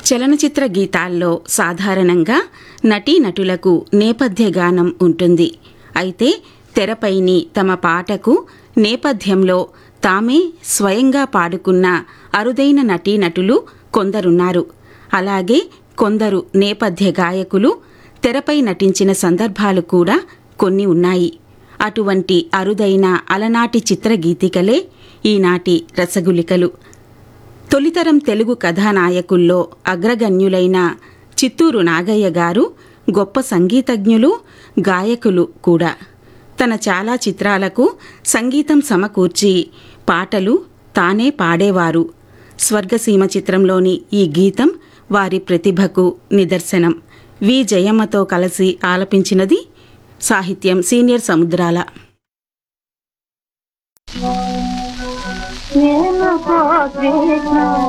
చలనచిత్ర గీతాల్లో సాధారణంగా నటీనటులకు నేపథ్య గానం ఉంటుంది అయితే తెరపైని తమ పాటకు నేపథ్యంలో తామే స్వయంగా పాడుకున్న అరుదైన నటీనటులు కొందరున్నారు అలాగే కొందరు నేపథ్య గాయకులు తెరపై నటించిన సందర్భాలు కూడా కొన్ని ఉన్నాయి అటువంటి అరుదైన అలనాటి చిత్రగీతికలే ఈనాటి రసగులికలు తొలితరం తెలుగు కథానాయకుల్లో అగ్రగణ్యులైన చిత్తూరు నాగయ్య గారు గొప్ప సంగీతజ్ఞులు గాయకులు కూడా తన చాలా చిత్రాలకు సంగీతం సమకూర్చి పాటలు తానే పాడేవారు స్వర్గసీమ చిత్రంలోని ఈ గీతం వారి ప్రతిభకు నిదర్శనం వి జయమ్మతో కలిసి ఆలపించినది సాహిత్యం సీనియర్ సముద్రాల నేను కృష్ణ